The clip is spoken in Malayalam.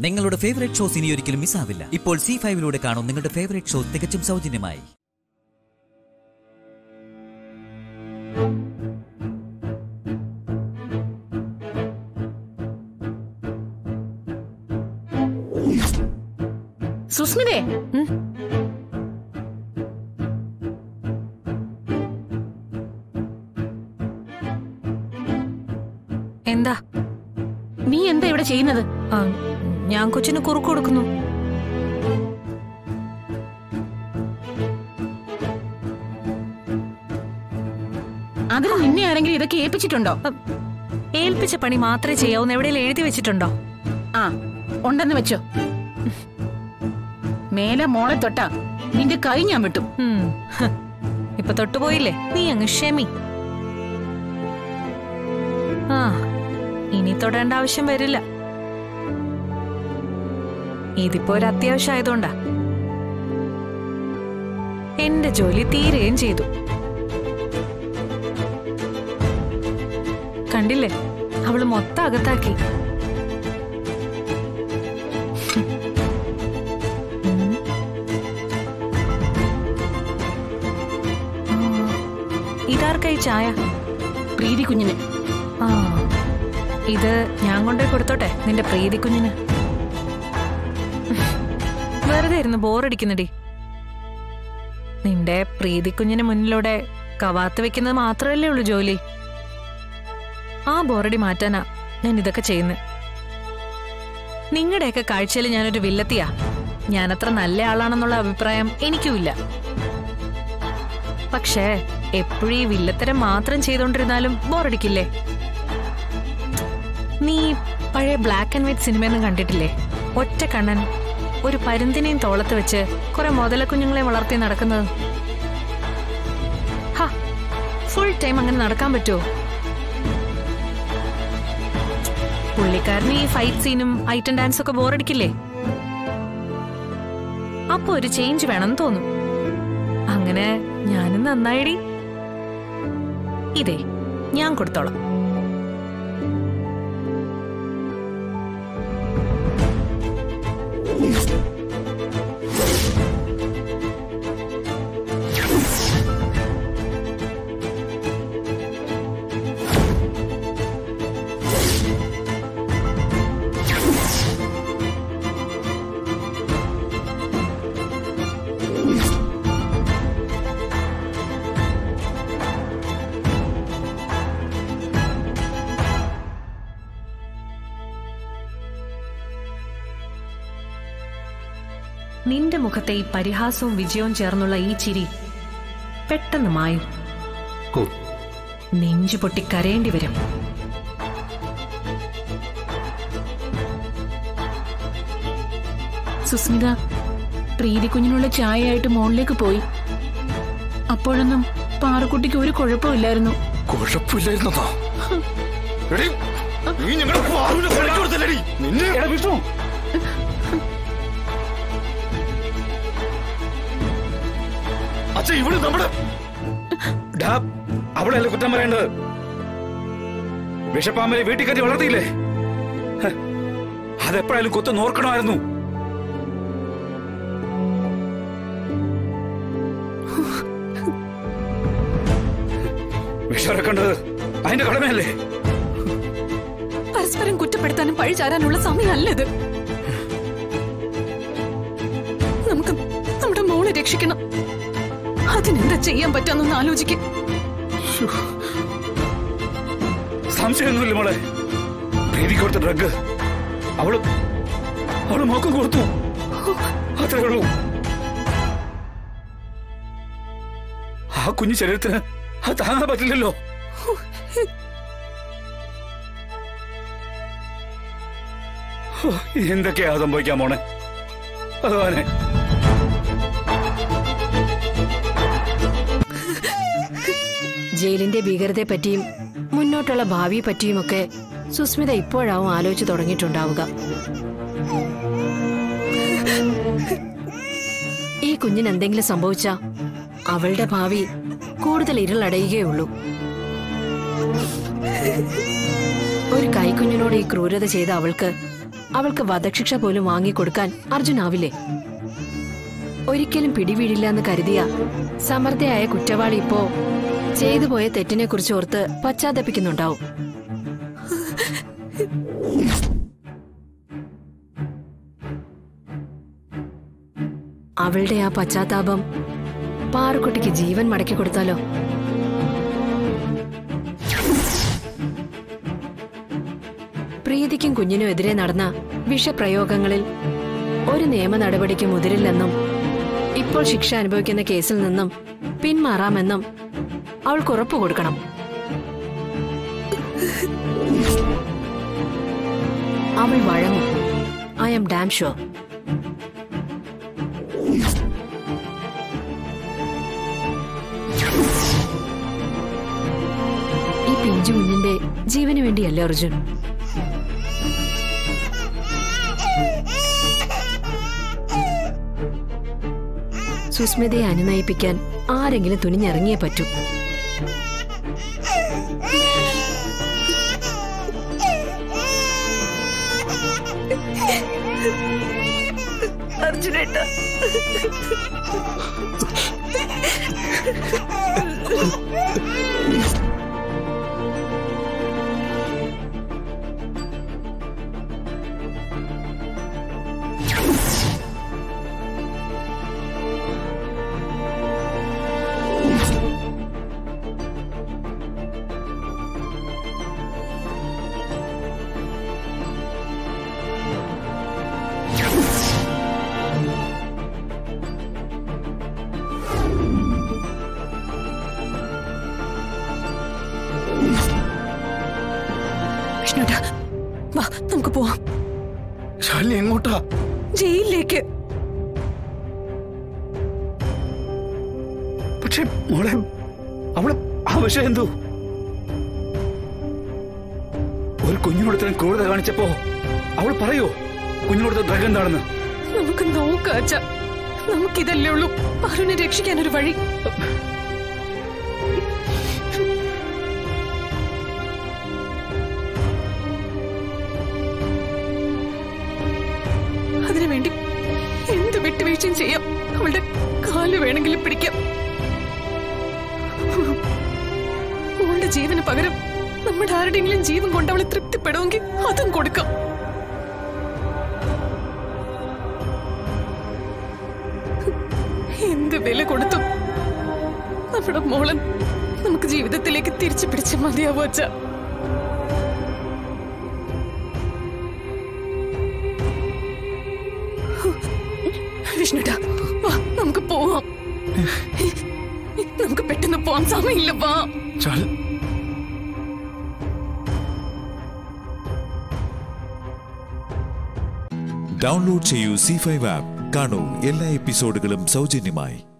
നിങ്ങളുടെ ഫേവറേറ്റ് ഷോസ് ഇനി ഒരിക്കലും മിസ്സാവില്ല ഇപ്പോൾ സി ഫൈവിലൂടെ കാണും നിങ്ങളുടെ ഫേവറേറ്റ് ഷോ തികച്ചും സൗജന്യമായി സുസ്മിതേ എന്താ നീ എന്താ ഇവിടെ ചെയ്യുന്നത് ആ, ഞാൻ കൊച്ചിന് കുറുക്ക് കൊടുക്കുന്നു അതിന് നിന്നെ ആരെങ്കിലും ഇതൊക്കെ ഏൽപ്പിച്ചിട്ടുണ്ടോ അ, ഏൽപ്പിച്ച പണി മാത്രമേ ചെയ്യാവൂന്ന് എവിടെയെങ്കിലും എഴുതി വെച്ചിട്ടുണ്ടോ ആ ഉണ്ടെന്ന് വെച്ചോ മേലെ മോളെ തൊട്ടാ നിന്റെ കൈ ഞാൻ വിട്ടു ഉം, ഹ്. ഇപ്പൊ തൊട്ടുപോയില്ലേ നീ അങ്ങ് ക്ഷമി ആ ഇനി തൊടേണ്ട ആവശ്യം വരില്ല ഇതിപ്പോ ഒരു അത്യാവശ്യം ആയതുകൊണ്ടാ എന്റെ ജോലി തീരുകയും ചെയ്തു കണ്ടില്ലേ അവള് മൊത്തം അകത്താക്കി ഉം. ആ, ഇതാർക്കായി ചായ പ്രീതി കുഞ്ഞിന് ആ ഇത് ഞാൻ കൊണ്ടുപോയി കൊടുത്തോട്ടെ നിന്റെ പ്രീതി കുഞ്ഞിന് വെറുതെ ഇരുന്ന് ബോറടിക്കുന്നടി നിന്റെ പ്രീതി കുഞ്ഞിന് മുന്നിലൂടെ കവാത്ത് വെക്കുന്നത് മാത്രമല്ലേ ഉള്ളൂ ജോലി ആ ബോറടി മാറ്റാനാ ഞാൻ ഇതൊക്കെ ചെയ്യുന്നത് നിങ്ങളുടെയൊക്കെ കാഴ്ചയിൽ ഞാനൊരു വില്ലത്തിയാ ഞാനത്ര നല്ല ആളാണെന്നുള്ള അഭിപ്രായം എനിക്കുമില്ല പക്ഷേ എപ്പോഴും ഈ വില്ലത്തരം മാത്രം ചെയ്തോണ്ടിരുന്നാലും ബോറടിക്കില്ലേ നീ പഴയ ബ്ലാക്ക് ആൻഡ് വൈറ്റ് സിനിമയൊന്നും കണ്ടിട്ടില്ലേ ഒറ്റ കണ്ണൻ ഒരു പരുന്തിനെയും തോളത്ത് വെച്ച് കുറെ മുതലക്കുഞ്ഞുങ്ങളെ വളർത്തി നടക്കുന്നത് ഹാ ഫുൾ ടൈം അങ്ങനെ നടക്കാൻ പറ്റുമോ പുള്ളിക്കാരന് ഈ ഫൈറ്റ് സീനും ഐറ്റം ഡാൻസും ഒക്കെ ബോറടിക്കില്ലേ അപ്പൊ ഒരു ചേഞ്ച് വേണമെന്ന് തോന്നും അങ്ങനെ ഞാനും നന്നായിടി ഇതേ ഞാൻ കൊടുത്തോളാം നിന്റെ മുഖത്തെ ഈ പരിഹാസവും വിജയവും ചേർന്നുള്ള ഈ ചിരി പെട്ടെന്ന് മായും ഓ നെഞ്ചു പൊട്ടി കരയേണ്ടി വരും സുസ്മിത പ്രീതി കുഞ്ഞിനുള്ള ചായയായിട്ട് മോളിലേക്ക് പോയി അപ്പോഴൊന്നും പാറക്കുട്ടിക്ക് ഒരു കുഴപ്പമില്ലായിരുന്നു കുഴപ്പമില്ലായിരുന്നോ എടീ, നീ ഞങ്ങളുടെ പാറുവിനെ കൊലച്ചു കൊടുത്തല്ലേടി? നിന്നെ വിഷ്ണു അച്ഛ ഇവിടെ നമ്മുടെ ഡാ, അവളെയല്ലേ കുറ്റം പറയേണ്ടത് വിഷപ്പാമ്പനെ വീട്ടിൽ കയറ്റി വളർത്തിയില്ലേ ഹ, അതെപ്പോഴായാലും കൊത്ത് നോർക്കണമായിരുന്നു വിഷമിറക്കേണ്ടത് അതിന്റെ കടമയല്ലേ പരസ്പരം കുറ്റപ്പെടുത്താനും പഴിചാരാനുള്ള സമയമല്ലത് നമുക്ക് നമ്മുടെ മോളെ രക്ഷിക്കണം അതിനെന്താ ചെയ്യാൻ പറ്റാന്നൊന്ന് ആലോചിക്കും സംശയമൊന്നുമില്ല മോളെ പ്രീതിക്ക് കൊടുത്ത ഡ്രഗ് അവള് അവള് മോക്കം കൊടുത്തു അത്രേ ഉള്ളൂ ആ കുഞ്ഞു ശരീരത്തിന് അത് താങ്ങാൻ പറ്റില്ലല്ലോ ഹോ, എന്തൊക്കെയാ സംഭവിക്കാൻ മോണെ ഭഗവാനെ ജയിലിന്റെ ഭീകരതയെ പറ്റിയും മുന്നോട്ടുള്ള ഭാവിയെ പറ്റിയുമൊക്കെ സുസ്മിത ഇപ്പോഴാവും ആലോചിച്ചു തുടങ്ങിയിട്ടുണ്ടാവുക ഈ കുഞ്ഞിന് എന്തെങ്കിലും സംഭവിച്ച അവളുടെ ഭാവി കൂടുതൽ ഇരുളടയുകയുള്ളൂ ഒരു കൈക്കുഞ്ഞിനോട് ഈ ക്രൂരത ചെയ്ത അവൾക്ക് അവൾക്ക് വധശിക്ഷ പോലും വാങ്ങിക്കൊടുക്കാൻ അർജുനാവില്ലേ ഒരിക്കലും പിടിവീഴില്ല എന്ന് കരുതിയ സമർത്ഥയായ കുറ്റവാളി ഇപ്പോ ചെയ്തു പോയ തെറ്റിനെ കുറിച്ച് ഓർത്ത് പശ്ചാത്തപിക്കുന്നുണ്ടാവും അവളുടെ ആ പശ്ചാത്താപം പാറുക്കുട്ടിക്ക് ജീവൻ മടക്കി കൊടുത്താലോ പ്രീതിക്കും കുഞ്ഞിനും എതിരെ നടന്ന വിഷപ്രയോഗങ്ങളിൽ ഒരു നിയമ നടപടിക്ക് മുതിരില്ലെന്നും ഇപ്പോൾ ശിക്ഷ അനുഭവിക്കുന്ന കേസിൽ നിന്നും പിന്മാറാമെന്നും അവൾക്ക് ഉറപ്പു കൊടുക്കണം അവൾ വഴങ്ങും ഐ ആം ഡാം ഷുവർ ഈ പിഞ്ചു കുഞ്ഞിന്റെ ജീവന് വേണ്ടിയല്ലേ അർജുൻ സുസ്മിതയെ അനുനയിപ്പിക്കാൻ ആരെങ്കിലും തുനിഞ്ഞിറങ്ങിയേ പറ്റൂ വിഷ്ണുട്ടാ വാ നമുക്ക് പോവാം ശാലിനി എങ്ങോട്ടാ ജയിലിലേക്ക് പക്ഷെ മോളെ അവള് ആ വിഷയം എന്തോ ഒരു കുഞ്ഞിനോട് ഇത്രയും ക്രൂരത കാണിച്ചപ്പോ അവൾ പറയോ കുഞ്ഞിനോട് ഡ്രഗ് എന്താണെന്ന് നമുക്ക് നോക്കാച്ച നമുക്കിതല്ലേ ഉള്ളൂ അരുണെ രക്ഷിക്കാൻ ഒരു വഴി അതിനുവേണ്ടി എന്ത് വിട്ടുവീഴ്ചയും ചെയ്യാം അവളുടെ കാല് വേണമെങ്കിലും പിടിക്കാം അവളുടെ ജീവന് പകരം നമ്മുടെ ആരുടെയെങ്കിലും ജീവൻ കൊണ്ട് അവളെ തൃപ്തിപ്പെടുമെങ്കിൽ അതും കൊടുക്കാം എന്ത് വില കൊടുത്തു നമ്മുടെ മോളൻ നമുക്ക് ജീവിതത്തിലേക്ക് തിരിച്ചു പിടിച്ച് മതിയാവോ അച്ഛ വിഷ്ണുട്ടാ വാ നമുക്ക് പോവാം നമുക്ക് പെട്ടെന്ന് പോവാൻ സമയമില്ല വാ ചാൽ ഡൗൺലോഡ് ചെയ്യൂ സി ഫൈവ് ആപ്പ് കാണൂ എല്ലാ എപ്പിസോഡുകളും സൗജന്യമായി